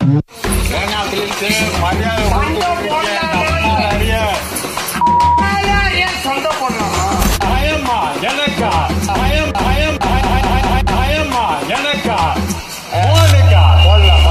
வேணாத்திலிருந்து மரியாதை கொடுத்து கொடுத்தீங்க. நிறைய சொந்த பொண்ணாமா பயமா எனக்கா பயம் பயம் பய- பய- பய- பயமா எனக்கா மோனிகா போடலாமா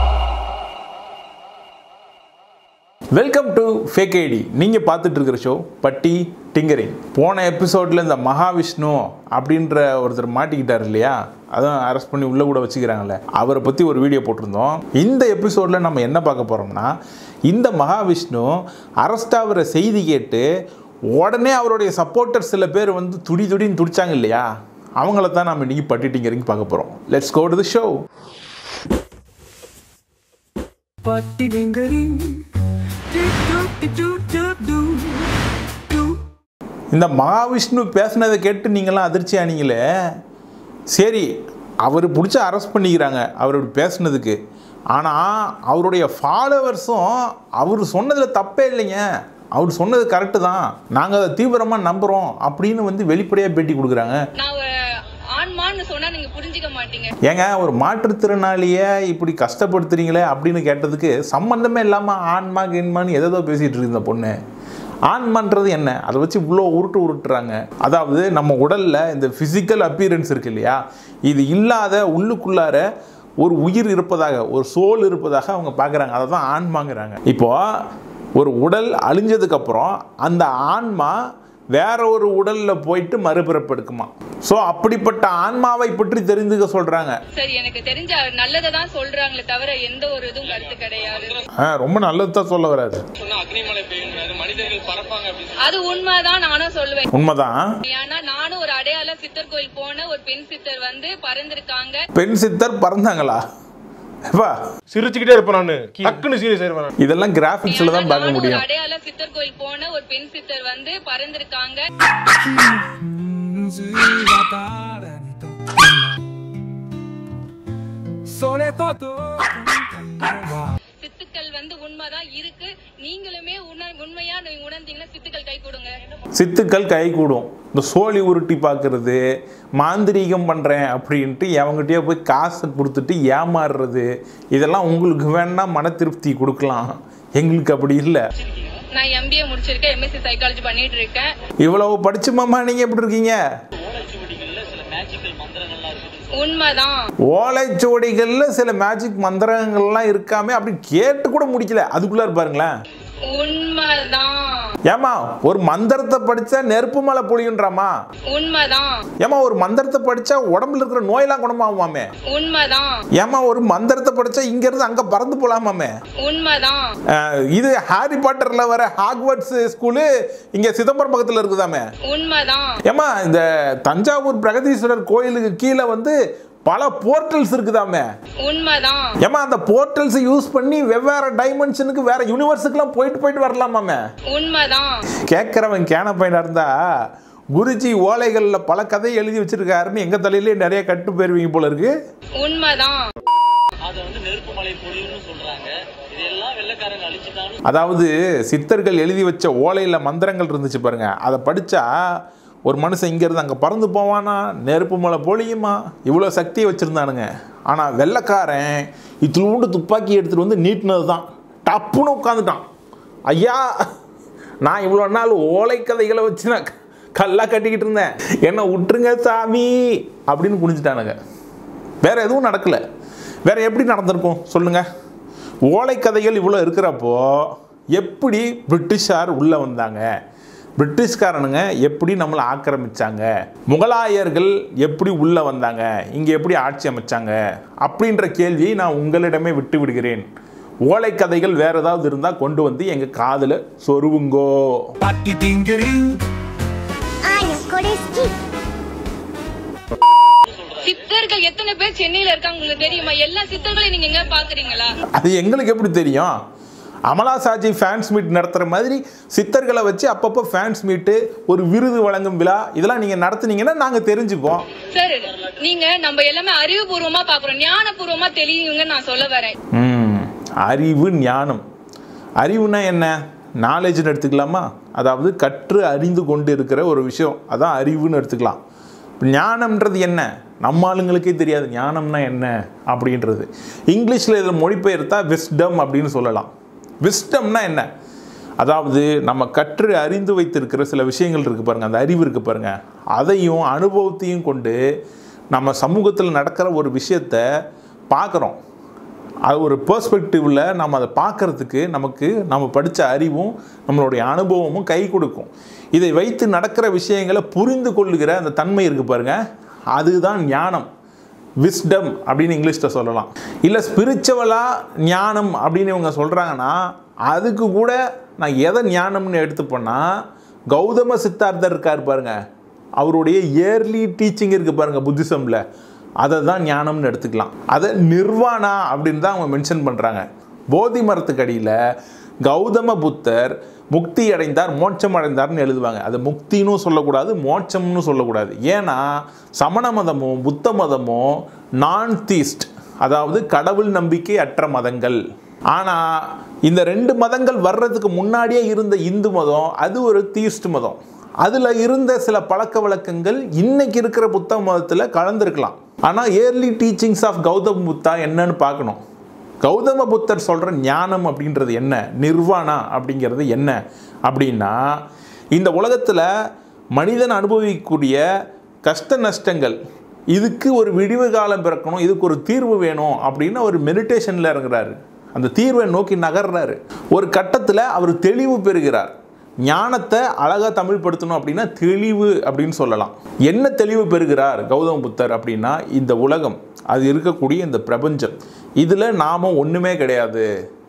வெல்கம் டு ஃபேக் ஐடி நீங்கள் பார்த்துட்டு இருக்கிற ஷோ பட்டி டிங்கரிங் போன எபிசோடில் இந்த மகாவிஷ்ணு அப்படின்ற ஒருத்தர் மாட்டிக்கிட்டார் இல்லையா அதான் அரெஸ்ட் பண்ணி உள்ளே கூட வச்சுக்கிறாங்கல்ல அவரை பற்றி ஒரு வீடியோ போட்டிருந்தோம் இந்த எபிசோடில் நம்ம என்ன பார்க்க போகிறோம்னா இந்த மகாவிஷ்ணு அரெஸ்ட் ஆகிற செய்தி கேட்டு உடனே அவருடைய சப்போர்ட்டர் சில பேர் வந்து துடி துடின்னு துடிச்சாங்க இல்லையா அவங்கள தான் நம்ம இன்றைக்கி பட்டி டிங்கரிங் பார்க்க போகிறோம் let's go to the show Patti dingering. Do do do do do do. இந்த மகாவிஷ்ணு பேசுனதை கேட்டு நீங்களாம் அதிர்ச்சி ஆனீங்களே சரி அவர் பிடிச்சி அரெஸ்ட் பண்ணிக்கிறாங்க அவர் இப்படி பேசுனதுக்கு ஆனால் அவருடைய ஃபாலோவர்ஸும் அவர் சொன்னதில் தப்பே இல்லைங்க அவர் சொன்னது கரெக்டு தான் நாங்கள் அதை தீவிரமாக நம்புகிறோம் அப்படின்னு வந்து வெளிப்படையாக பேட்டி கொடுக்குறாங்க நான் ஒரு ஆண்மான்னு சொன்னா நீங்க புரிஞ்சுக்க மாட்டீங்க ஏங்க ஒரு மாற்றுத்திறனாளியை இப்படி கஷ்டப்படுத்துறீங்களே அப்படின்னு கேட்டதுக்கு சம்மந்தமே இல்லாமல் ஆன்மா கின்மான்னு எதோ பேசிகிட்டு இருக்கு இந்த பொண்ணு ஆன்மான்றது என்ன அதை வச்சு இவ்வளோ உருட்டு உருட்டுறாங்க அதாவது நம்ம உடலில் இந்த ஃபிசிக்கல் அப்பியரன்ஸ் இருக்கு இல்லையா இது இல்லாத உள்ளுக்குள்ளார ஒரு உயிர் இருப்பதாக ஒரு சோல் இருப்பதாக அவங்க பார்க்குறாங்க அதை தான் ஆன்மாங்கிறாங்க இப்போ ஒரு உடல் அழிஞ்சதுக்கப்புறம் அந்த ஆன்மா வேற ஒரு உடல்ல போயிட்டு மறுபிறப்பு எடுக்குமா ஸோ அப்படிப்பட்ட ஆன்மாவை பற்றி தெரிந்துக்க சொல்றாங்க சரி எனக்கு தெரிஞ்ச நல்லதை தான் சொல்றாங்களே தவிர எந்த ஒரு இதுவும் கருத்து கிடையாது ஆ, ரொம்ப நல்லது தான் சொல்ல வராது அது உண்மைதான் நானும் சொல்லுவேன் உண்மைதான் ஏன்னா நானும் ஒரு அடையாள சித்தர் கோயில் போன ஒரு பெண் சித்தர் வந்து பறந்திருக்காங்க பெண் சித்தர் பறந்தாங்களா எப்பா சிரிச்சுக்கிட்டே இருப்பேன் நானு டக்குன்னு சீரியஸ் ஆயிருவேன் நானு. இதெல்லாம் கிராஃபிக்ஸில் தான் பார்க்க நானும் ஒரு முடியும் அடையாள சித்தர் கோயில் போன ஒரு பெண் சித்தர் வந்து பறந்திருக்காங்க Sole todo. சித்துக்கள் வந்து உண்மைதான் இருக்கு நீங்களுமே உண- உண்மையா நீங்க உணர்ந்தீங்கன்னா சித்துக்கள் கை கொடுங்க சித்துக்கள் கை கூடும் இந்த சோழி உருட்டி பார்க்கறது மாந்திரீகம் பண்ணுறேன் அப்படின்ட்டு எவங்கிட்டயோ போய் காசை கொடுத்துட்டு ஏமாறுறது இதெல்லாம் உங்களுக்கு வேணா மன திருப்தி கொடுக்கலாம் எங்களுக்கு அப்படி இல்லை நான் எம்பிஏ முடிச்சிருக்கேன் எம்எஸ்சி சைக்காலஜி பண்ணிட்டு இருக்கேன் இவ்வளவு படிச்சுமாமா நீங்கள் எப்படி இருக்கீங்க உண்மைதான் ஓலைச்சுவடிகளில் சில மேஜிக் மந்திரங்கள்லாம் இருக்காமே அப்படி கேட்டு கூட முடிக்கல அதுக்குள்ளே பாருங்களேன் உண்மைதான் ஏமா ஒரு மந்திரத்தை படிச்சா நெருப்பு மலை பொழியுன்றாமா உண்மைதான் ஏமா ஒரு மந்திரத்தை படிச்சா உடம்புல இருக்கிற நோயெல்லாம் குணமாகுமாமே உண்மைதான் ஏமா ஒரு மந்திரத்தை படிச்சா இங்க இருந்து அங்க பறந்து போலாமாமே உண்மைதான் அஹ், இது ஹாரி பாட்டர்ல வர ஹாக்வர்ட்ஸ் ஸ்கூலு இங்க சிதம்பரம் பக்கத்துல இருக்குதாமே உண்மைதான் ஏமா இந்த தஞ்சாவூர் பிரகதீஸ்வரர் கோயிலுக்கு கீழே வந்து பல போர்ட்டல்ஸ் இருக்குதாமே உண்மைதான் ஏமா அந்த போர்ட்டல்ஸ் யூஸ் பண்ணி வெவ்வேறு டைமென்ஷனுக்கு வேற யூனிவர்ஸுக்குலாம் போயிட்டு போயிட்டு வரலாமாமே உண்மைதான் கேட்குறவன் கேன பையனாக இருந்தா குருஜி ஓலைகளில் பல கதை எழுதி வச்சிருக்காருன்னு எங்கள் தலையிலே நிறைய கட்டு போயிருவீங்க போல இருக்கு உண்மைதான் அதாவது சித்தர்கள் எழுதி வச்ச ஓலையில் மந்திரங்கள் இருந்துச்சு பாருங்க அதை படித்தா ஒரு மனுஷன் இங்கேருந்து அங்கே பறந்து போவானா நெருப்பு மலை பொழியுமா இவ்வளோ சக்தியை வச்சுருந்தானுங்க ஆனால் வெள்ளைக்காரன் இத்திலூண்டு துப்பாக்கி எடுத்துகிட்டு வந்து நீட்டினது தான் டப்புன்னு உட்காந்துட்டான் ஐயா நான் இவ்வளோ நாள் ஓலை கதைகளை வச்சு நான் கல்லாக கட்டிக்கிட்டு இருந்தேன் என்னை விட்டுருங்க சாமி அப்படின்னு குனிஞ்சிட்டானுங்க வேற எதுவும் நடக்கல வேற எப்படி நடந்திருக்கும் சொல்லுங்க ஓலை கதைகள் இவ்வளோ இருக்கிறப்போ எப்படி பிரிட்டிஷார் உள்ளே வந்தாங்க பிரிட்டிஷ்காரனுங்க எப்படி நம்மளை ஆக்கிரமிச்சாங்க முகலாயர்கள் எப்படி உள்ளே வந்தாங்க இங்கே எப்படி ஆட்சி அமைச்சாங்க அப்படின்ற கேள்வியை நான் உங்களிடமே விட்டு விடுகிறேன் ஓலை கதைகள் வேற ஏதாவது இருந்தால் கொண்டு வந்து எங்கள் காதில் சொருவுங்கோ Patti dingering. あーやこれ好き சித்தர்கள் எத்தனை பேர் சென்னையில இருக்காங்க உங்களுக்கு தெரியுமா எல்லா சித்தர்களையும் நீங்க எங்க பாக்குறீங்களா அது எங்களுக்கு எப்படி தெரியும் அமலா சாஜி ஃபேன்ஸ் மீட் நடத்துகிற மாதிரி சித்தர்களை வச்சு அப்பப்போ ஃபேன்ஸ் மீட்டு ஒரு விருது வழங்கும் விழா இதெல்லாம் நீங்கள் நடத்துனீங்கன்னா நாங்கள் தெரிஞ்சுப்போம் சார் நீங்க நம்ம எல்லாமே அறிவுபூர்வமா பாக்குறோம் ஞானபூர்வமா தெரியுங்கன்னு நான் சொல்ல வரேன் ம், அறிவு ஞானம் அறிவுனா என்ன நாலேஜ்னு எடுத்துக்கலாமா அதாவது கற்று அறிந்து கொண்டு இருக்கிற ஒரு விஷயம் அதான் அறிவுன்னு எடுத்துக்கலாம் ஞானம்ன்றது என்ன நம்ம ஆளுங்களுக்கே தெரியாது ஞானம்னா என்ன அப்படின்றது இங்கிலீஷில் இதில் மொழிபெயர்த்தா விஸ்டம் அப்படின்னு சொல்லலாம் விஸ்டம்னா என்ன அதாவது நம்ம கற்று அறிந்து வைத்திருக்கிற சில விஷயங்கள் இருக்குது பாருங்கள் அந்த அறிவு இருக்குது பாருங்கள் அதையும் அனுபவத்தையும் கொண்டு நம்ம சமூகத்தில் நடக்கிற ஒரு விஷயத்தை பார்க்குறோம் அது ஒரு பெர்ஸ்பெக்டிவில் நம்ம அதை பார்க்கறதுக்கு நமக்கு நம்ம படித்த அறிவும் நம்மளுடைய அனுபவமும் கை கொடுக்கும் இதை வைத்து நடக்கிற விஷயங்களை புரிந்து கொள்ளுகிற அந்த தன்மை இருக்குது பாருங்க அதுதான் ஞானம் விஸ்டம் அப்படின்னு இங்கிலீஷில் சொல்லலாம் இல்லை ஸ்பிரிச்சுவலாக ஞானம் அப்படின்னு இவங்க சொல்கிறாங்கன்னா அதுக்கு கூட நான் எதை ஞானம்னு எடுத்துப்போன்னா கௌதம சித்தார்த்தர் இருக்கார் பாருங்க அவருடைய இயர்லி டீச்சிங் இருக்குது பாருங்க புத்திசமில் அதை தான் ஞானம்னு எடுத்துக்கலாம் அதை நிர்வாணா அப்படின்னு தான் அவங்க மென்ஷன் பண்ணுறாங்க போதி மரத்துக்கு அடியில் கௌதம புத்தர் முக்தி அடைந்தார் மோட்சம் அடைந்தார்னு எழுதுவாங்க அது முக்தின்னு சொல்லக்கூடாது மோட்சம்னு சொல்லக்கூடாது ஏன்னா சமண மதமும் புத்த மதமும் நான் தீஸ்ட் அதாவது கடவுள் நம்பிக்கை அற்ற மதங்கள் ஆனால் இந்த ரெண்டு மதங்கள் வர்றதுக்கு முன்னாடியே இருந்த இந்து மதம் அது ஒரு தீஸ்ட் மதம் அதில் இருந்த சில பழக்க வழக்கங்கள் இன்னைக்கு இருக்கிற புத்த மதத்தில் கலந்துருக்கலாம் ஆனால் early teachings of Gautam Buddha என்னன்னு பார்க்கணும் கௌதம புத்தர் சொல்கிற ஞானம் அப்படின்றது என்ன நிர்வாணா அப்படிங்கிறது என்ன அப்படின்னா இந்த உலகத்தில் மனிதன் அனுபவிக்கக்கூடிய கஷ்ட நஷ்டங்கள் இதுக்கு ஒரு விடிவு காலம் பிறக்கணும் இதுக்கு ஒரு தீர்வு வேணும் அப்படின்னு ஒரு மெடிடேஷனில் இறங்குறாரு அந்த தீர்வை நோக்கி நகர்றாரு ஒரு கட்டத்தில் அவர் தெளிவு பெறுகிறார் ஞானத்தை அழகாக தமிழ் படுத்தணும் அப்படின்னா தெளிவு அப்படின்னு சொல்லலாம் என்ன தெளிவு பெறுகிறார் கௌதம புத்தர் அப்படின்னா இந்த உலகம் அது இருக்கக்கூடிய இந்த பிரபஞ்சம் இதில் நாம ஒன்றுமே கிடையாது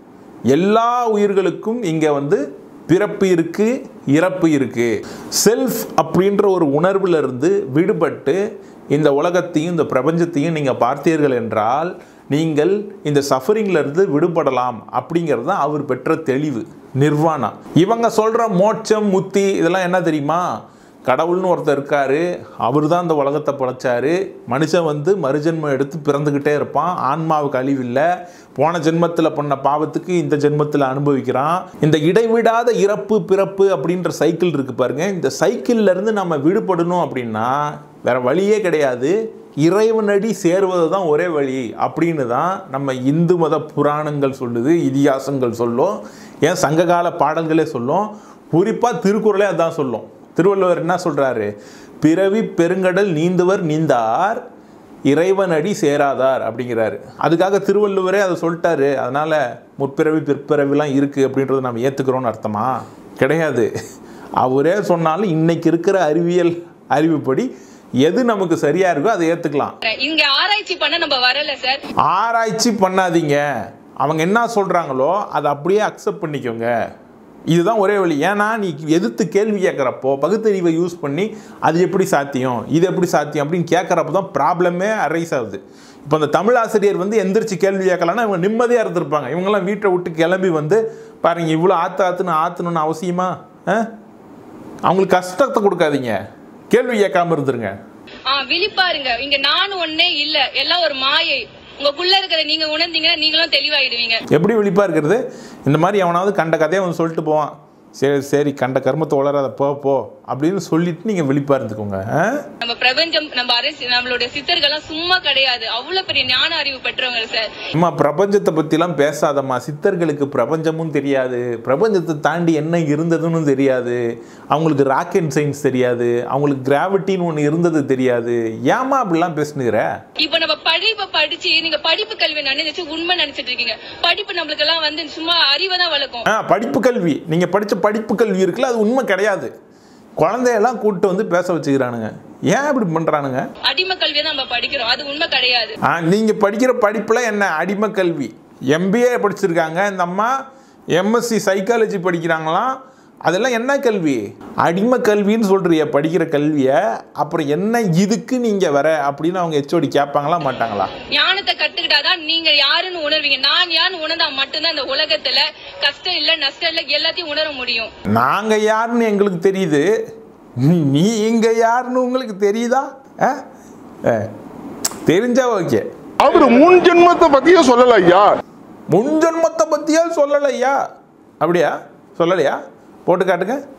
எல்லா உயிர்களுக்கும் இங்கே வந்து பிறப்பு இருக்கு இறப்பு இருக்கு செல்ஃப் அப்படின்ற ஒரு உணர்வுல இருந்து விடுபட்டு இந்த உலகத்தையும் இந்த பிரபஞ்சத்தையும் நீங்கள் பார்த்தீர்கள் என்றால் நீங்கள் இந்த சஃபரிங்ல இருந்து விடுபடலாம் அப்படிங்கிறது தான் அவர் பெற்ற தெளிவு நிர்வாணா இவங்க சொல்ற மோட்சம் முத்தி இதெல்லாம் என்ன தெரியுமா கடவுள்னு ஒருத்தர் இருக்காரு அவர் தான் இந்த உலகத்தை படைச்சாரு மனுஷன் வந்து மறுஜென்மம் எடுத்து பிறந்துக்கிட்டே இருப்பான் ஆன்மாவுக்கு அழிவில்லை போன ஜென்மத்தில் பண்ண பாவத்துக்கு இந்த ஜென்மத்தில் அனுபவிக்கிறான் இந்த இடைவிடாத இறப்பு பிறப்பு அப்படின்ற சைக்கிள் இருக்கு பாருங்க இந்த சைக்கிள்ல இருந்து நம்ம விடுபடணும் அப்படின்னா வேற வழியே கிடையாது இறைவனடி சேருவது தான் ஒரே வழி அப்படின்னு தான் நம்ம இந்து மத புராணங்கள் சொல்லுது இதிகாசங்கள் சொல்லும் ஏன் சங்ககால பாடல்களே சொல்லும் குறிப்பாக திருக்குறளே அதான் சொல்லும் திருவள்ளுவர் என்ன சொல்றாரு பிறவி பெருங்கடல் நீந்துவர் நீந்தார் இறைவனடி சேராதார் அப்படிங்கிறாரு அதுக்காக திருவள்ளுவரே அதை சொல்லிட்டாரு அதனால முற்பிறவி பிற்பிறவிலாம் இருக்கு அப்படின்றத நம்ம ஏத்துக்கிறோம்னு அர்த்தமா கிடையாது அவரே சொன்னாலும் இன்னைக்கு இருக்கிற அறிவியல் அறிவுப்படி எது நமக்கு சரியா இருக்கோ அதை ஏத்துக்கலாம் இங்க ஆராய்ச்சி பண்ண நம்ம வரல சார் ஆராய்ச்சி பண்ணாதீங்க அவங்க என்ன சொல்றாங்களோ அதை அப்படியே அக்செப்ட் பண்ணிக்கோங்க இதுதான் ஒரே வழி ஏன்னா நீ எதிர்த்து கேள்வி கேட்குறப்போ பகுத்தறிவை யூஸ் பண்ணி அது எப்படி சாத்தியம் இது எப்படி சாத்தியம் அப்படின்னு கேட்குறப்போ தான் ப்ராப்ளமே அரைஸ் ஆகுது இப்போ அந்த தமிழ் ஆசிரியர் வந்து எந்திரிச்சு கேள்வி கேட்கலன்னா இவங்க நிம்மதியாக இருந்திருப்பாங்க இவங்கெல்லாம் வீட்டை விட்டு கிளம்பி வந்து பாருங்க இவ்வளோ ஆற்று ஆற்றுன்னு ஆற்றணும்னு அவசியமா ஆ? அவங்களுக்கு கஷ்டத்தை கொடுக்காதீங்க கேள்வி கேட்காம இருந்துருங்க ஆ விழிப்பாருங்க இங்க நானும் ஒண்ணே இல்ல எல்லாம் ஒரு மாயை உங்களுக்குள்ள இருக்கிறத நீங்க உணர்ந்தீங்கன்னா நீங்களும் தெளிவாயிடுவீங்க எப்படி விழிப்பாக இருக்கிறது இந்த மாதிரி அவனாவது கண்ட கதையை வந்து சொல்லிட்டு போவான் சரி சரி கண்ட கர்மத்தை வளராத போ போ அப்படின்னு சொல்லிட்டு நீங்கள் விழிப்பாக இருந்துக்கோங்க ஆ? நம்ம பிரபஞ்சம் நம்ம அரசு நம்மளுடைய சித்தர்கள்லாம் சும்மா கிடையாது அவ்வளவு பெரிய ஞான அறிவு பெற்றவங்க சார் அம்மா பிரபஞ்சத்தை பற்றிலாம் பேசாதம்மா சித்தர்களுக்கு பிரபஞ்சமும் தெரியாது பிரபஞ்சத்தை தாண்டி என்ன இருந்ததுன்னு தெரியாது அவங்களுக்கு ராக்கெட் சயின்ஸ் தெரியாது அவங்களுக்கு கிராவிட்டின்னு ஒன்று இருந்தது தெரியாது ஏம்மா அப்படிலாம் பேசுனுகிற இப்ப நம்ம படிப்பை படிச்சு நீங்க படிப்பு கல்வி நினைச்சு உண்மை நினைச்சிட்டு இருக்கீங்க படிப்பு நம்மளுக்கு எல்லாம் வந்து சும்மா அறிவை தான் வளர்க்கும் ஆ படிப்பு கல்வி நீங்கள் படித்த படிப்பு கல்வி இருக்குல்ல அது உண்மை கிடையாது குழந்தையெல்லாம் கூப்பிட்டு வந்து பேச வச்சுக்கிறானுங்க ஏன் இப்படி பண்ணுறானுங்க அடிமை கல்வியை தான் நம்ம படிக்கிறோம் அது உண்மை கிடையாது ஆ நீங்கள் படிக்கிற படிப்பில் என்ன அடிமை கல்வி எம்பிஏ படிச்சிருக்காங்க இந்த அம்மா எம்எஸ்சி சைக்காலஜி படிக்கிறாங்களாம் அதெல்லாம் என்ன கல்வி அடிமை கல்வின்னு சொல்கிறிய படிக்கிற கல்வியை அப்புறம் என்ன இதுக்கு நீங்கள் வர அப்படின்னு அவங்க ஹெச்ஓடி கேட்பாங்களா மாட்டாங்களா ஞானத்தை கத்துக்கிட்டாதான் நீங்க யாருன்னு உணர்வீங்க நான் யாருன்னு உணர்ந்தா மட்டும்தான் இந்த உலகத்துல கஷ்டம் இல்ல நஷ்டம் இல்ல எல்லாத்தையும் உணர முடியும் நாங்கள் யாருன்னு எங்களுக்கு தெரியுது நீ- நீங்க யாருன்னு உங்களுக்கு தெரியுதா ஆ? ஆ. தெரிஞ்சா ஓகே அவரு முன் ஜென்மத்தை பத்தியே சொல்லல ஐயா முன்ஜென்மத்தை பற்றியா சொல்லலையா அப்படியா சொல்லலையா போட்டு காட்டுங்க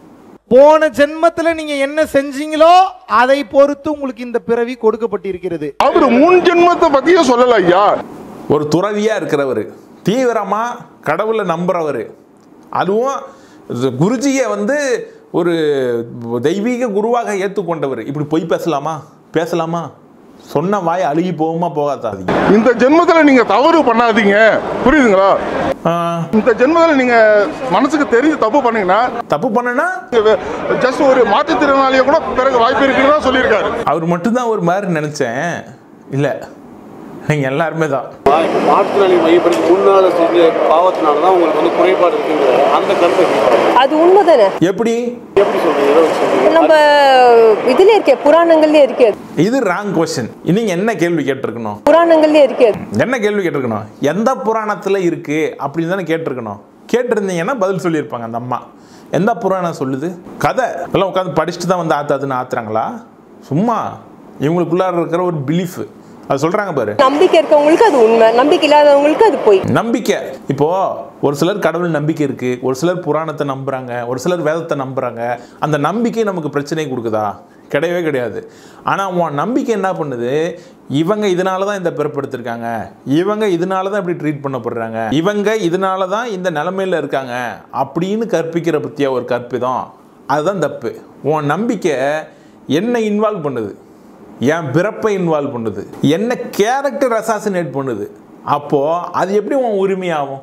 போன ஜென்மத்துல நீங்க என்ன செஞ்சீங்களோ அதை பொறுத்து உங்களுக்கு இந்த பிறவி கொடுக்கப்பட்டிருக்கிறது அவர் முன் ஜென்மத்தை பத்தியே சொல்லல ஐயா ஒரு துறவியா இருக்கிறவர் தீவிரமா கடவுளை நம்புறவர் அதுவும் இது குருஜியை வந்து ஒரு தெய்வீக குருவாக ஏற்றுக்கொண்டவர் இப்படி பொய் பேசலாமா பேசலாமா சொன்ன வாய் அழுகி போகுமா போகாதாதீங்க இந்த ஜென்மத்துல நீங்க தவறு பண்ணாதீங்க புரியுதுங்களா இந்த ஜென்மத்துல நீங்க மனசுக்கு தெரிஞ்சு தப்பு பண்ணீங்கன்னா தப்பு பண்ணனா ஜஸ்ட் ஒரு மாற்றுத்திறனாளிய கூட பிறகு வாய்ப்பு இருக்குன்னு தான் சொல்லியிருக்காரு அவர் மட்டும்தான் ஒரு மாதிரி நினைச்சேன் இல்லை நீங்கள் எல்லாருமே தான் மாற்றுத்திறனாளி மையப்படுத்தி முன்னால செஞ்ச பாவத்தினால தான் உங்களுக்கு வந்து குறைபாடு இருக்குங்கிற அந்த கருத்தை கேட்கறாங்க. அது உண்மைதானே எப்படி எப்படி சொல்றீங்க எதை வச்சு சொல்றீங்க நம்ம இதுல இருக்கே புராணங்கள்லயே இருக்கே இது ராங் கொஸ்டின் நீங்க என்ன கேள்வி கேட்டிருக்கணும் புராணங்கள்லயே இருக்கே என்ன கேள்வி கேட்டிருக்கணும் எந்த புராணத்தில் இருக்கு அப்படின்னு தானே கேட்டிருக்கணும் கேட்டிருந்தீங்கன்னா பதில் சொல்லியிருப்பாங்க அந்த அம்மா எந்த புராணம் சொல்லுது கதை எல்லாம் உட்காந்து படிச்சுட்டு தான் வந்து ஆத்தாதுன்னு ஆத்துறாங்களா சும்மா இவங்களுக்குள்ளார இருக்கிற ஒரு பிலீஃப் அது சொல்றாங்க பாரு நம்பிக்கை இருக்கவங்களுக்கு அது உண்மை நம்பிக்கை இல்லாதவங்களுக்கு அது பொய் நம்பிக்கை இப்போ ஒரு சிலர் கடவுள் நம்பிக்கை இருக்கு ஒரு சிலர் புராணத்தை நம்புறாங்க ஒரு சிலர் வேதத்தை நம்புறாங்க அந்த நம்பிக்கை நமக்கு பிரச்சனை கொடுக்குதா கிடையவே கிடையாது ஆனால் உன் நம்பிக்கை என்ன பண்ணுது இவங்க இதனால தான் இந்த பிறப்படுத்திருக்காங்க இவங்க இதனால தான் இப்படி ட்ரீட் பண்ணப்படுறாங்க இவங்க இதனால தான் இந்த நிலமையில இருக்காங்க அப்படின்னு கற்பிக்கிற பற்றிய ஒரு கற்பிதம் அதுதான் தப்பு உன் நம்பிக்கை என்ன இன்வால்வ் பண்ணுது என் பிறப்பை இன்வால்வ் பண்ணுது என்ன கேரக்டர் அசாசினேட் பண்ணுது அப்போ அது எப்படி உன் உரிமையாகும்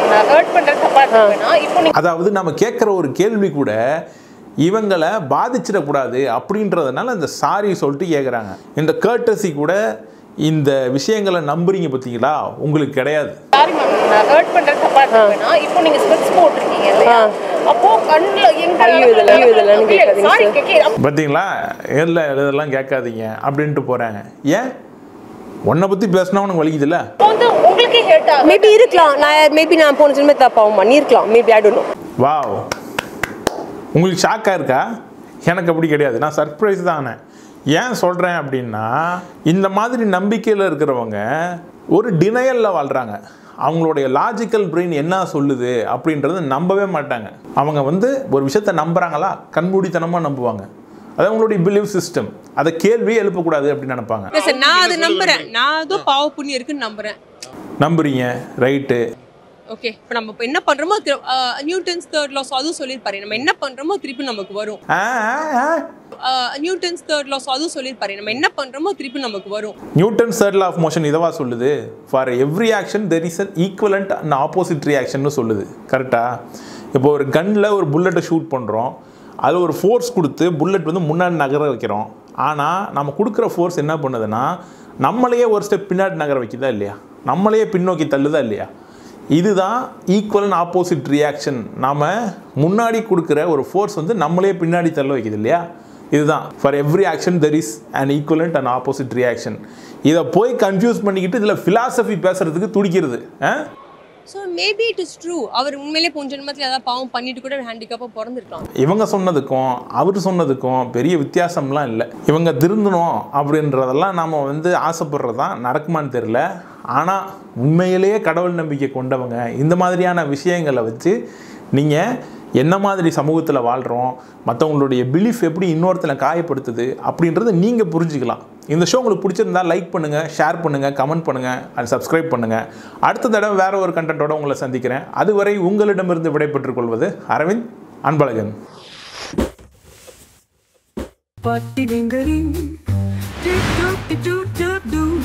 அதாவது நம்ம கேட்குற ஒரு கேள்வி கூட இவங்களை பாதிச்சிடக்கூடாது அப்படின்றதுனால இந்த சாரி சொல்லிட்டு கேட்குறாங்க இந்த கேர்டசி கூட இந்த விஷயங்களை நம்புறீங்க பார்த்தீங்களா உங்களுக்கு கிடையாது இப்போ நீங்க ஸ்பெக்ஸ் போட்டிருக்கீங்க இல்லையா அப்போ கண்ணுல எங்க ஐயோ, இதெல்லாம் ஐயோ, இதெல்லாம் கேட்காதீங்க சாரி sir. கேட்க பார்த்தீங்களா இல்லை இதெல்லாம் கேட்காதீங்க அப்படின்ட்டு போகிறாங்க ஏன் உன்னை பற்றி பேசினா உனக்கு வலிக்குதுல்ல வந்து உங்களுக்கே ஹேட் ஆகும் மேபி இருக்கலாம் நான் மேபி நான் போன ஜென்மத்தை பாவம் பண்ணியிருக்கலாம் maybe I don't know wow உங்களுக்கு ஷாக்காக இருக்கா எனக்கு அப்படி கிடையாது நான் சர்ப்ரைஸ் தான் ஆனேன் ஏன் சொல்கிறேன் அப்படின்னா இந்த மாதிரி நம்பிக்கையில் இருக்கிறவங்க ஒரு டினையலில் வாழ்கிறாங்க அவங்களுடைய லாஜிக்கல் பிரெயின் என்ன சொல்லுது அப்படின்றத நம்பவே மாட்டாங்க அவங்க வந்து ஒரு விஷயத்த நம்புறாங்களா கண்மூடித்தனமாக நம்புவாங்க அது அவங்களுடைய பிலீவ் சிஸ்டம் அதை கேள்வியே எழுப்பக்கூடாது அப்படின்னு நினைப்பாங்க சார் நான் அதை நம்புறேன் நான் அதுவும் பாவ புண்ணியம் இருக்குன்னு நம்புறேன் நம்புறீங்க ரைட்டு ஓகே இப்போ நம்ம இப்போ என்ன பண்றோமோ திரு- அஹ், நியூட்டன்ஸ் தேர்ட் லாஸ் அதுவும் சொல்லியிருப்பாரு நம்ம என்ன பண்றோமோ திருப்பி நமக்கு வரும் ஆ ஆ, ஆ அஹ், நியூட்டன்ஸ் தேர்ட் லாஸ் அதுவும் சொல்லியிருப்பாரு நம்ம என்ன பண்றோமோ திருப்பி நமக்கு வரும் நியூட்டன் சர்க்கிள் ஆஃப் மோஷன் இதவா சொல்லுது for every action there is an equivalent and opposite reaction சொல்லுது கரெக்டா இப்போ ஒரு கன்னில் ஒரு புல்லட்டை ஷூட் பண்ணுறோம் அதில் ஒரு ஃபோர்ஸ் கொடுத்து புல்லட் வந்து முன்னாடி நகர வைக்கிறோம் ஆனால் நம்ம கொடுக்குற ஃபோர்ஸ் என்ன பண்ணுதுன்னா நம்மளையே ஒரு ஸ்டெப் பின்னாடி நகர வைக்குதா இல்லையா நம்மளையே பின்னோக்கி தள்ளுதா இல்லையா இதுதான் ஈக்குவல் அண்ட் ஆப்போசிட் ரியாக்ஷன் நாம் முன்னாடி கொடுக்குற ஒரு ஃபோர்ஸ் வந்து நம்மளே பின்னாடி தள்ள வைக்குது இல்லையா இதுதான் for every action there is and equivalent and opposite reaction இதை போய் கன்ஃபியூஸ் பண்ணிக்கிட்டு இதில் ஃபிலாசபி பேசுறதுக்கு துடிக்கிறது ஆ so maybe it is true அவர் உண்மையிலே போன ஜென்மத்தில் ஏதாவது பாவம் பண்ணிட்டு கூட ஹேண்டிகேப்பாக பிறந்திருக்கலாம் இவங்க சொன்னதுக்கும் அவர் சொன்னதுக்கும் பெரிய வித்தியாசம்லாம் இல்லை இவங்க திருந்தணும் அப்படின்றதெல்லாம் நாம் வந்து ஆசைப்படுறது தான் நடக்குமான்னு தெரில ஆனால் உண்மையிலேயே கடவுள் நம்பிக்கை கொண்டவங்க இந்த மாதிரியான விஷயங்களை வச்சு நீங்கள் என்ன மாதிரி சமூகத்தில் வாழ்கிறோம் மற்றவங்களுடைய பிலீஃப் எப்படி இன்னொருத்தனை காயப்படுத்துது அப்படின்றத நீங்கள் புரிஞ்சுக்கலாம் இந்த ஷோ உங்களுக்கு பிடிச்சிருந்தா லைக் பண்ணுங்கள் ஷேர் பண்ணுங்கள் கமெண்ட் பண்ணுங்கள் அண்ட் சப்ஸ்கிரைப் பண்ணுங்கள் அடுத்த தடவை வேற ஒரு கண்டென்ட்டோட உங்களை சந்திக்கிறேன் அதுவரை உங்களிடமிருந்து விடைபெற்றுக் கொள்வது Aravind Anbazhagan Patti dingering, do do do do do.